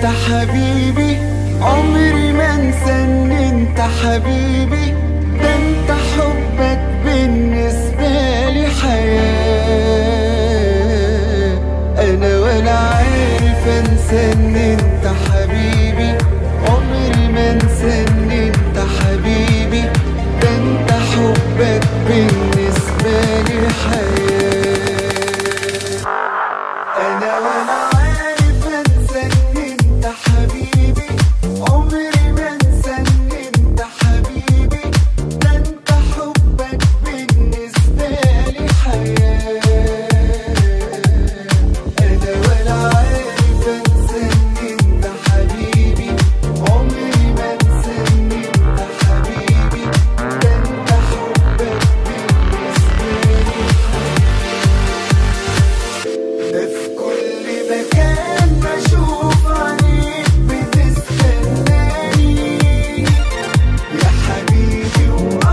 انت حبيبي عمري ما انسى ان انت حبيبي ده انت حبك بالنسبة لي حياة انا ولا عارف انسى ان انت حبيبي عمري ما انسى ان انت حبيبي ده انت حبك بالنسبة لي حياة انا ولا عارف انسى ان انت حبيبي عمري ما انسى ان انت حبيبي ده انت حبك بالنسبه لي حياه انا ولا عارف انسى ان انت حبيبي عمري ما انسى ان انت حبيبي ده انت حبك بالنسبه لي ده في كل مكان بشوف عينيك بتستناني يا حبيبي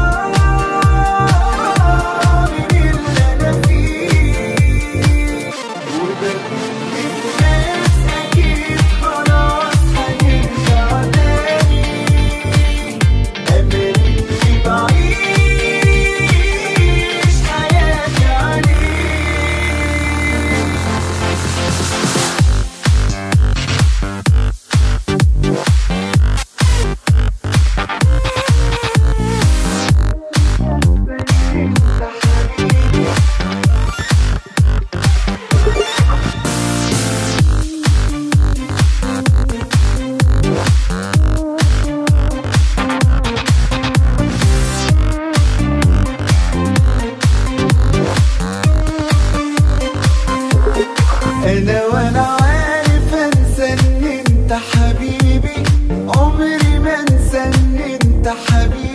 وقارن اللي انا فيه وبقول للناس اكيد خلاص هنرجع تاني امل اللي بعيش حياتي عليه انت حبيبي انا ولا عارف انسى ان انت حبيبي عمري ما انسى ان انت حبيبي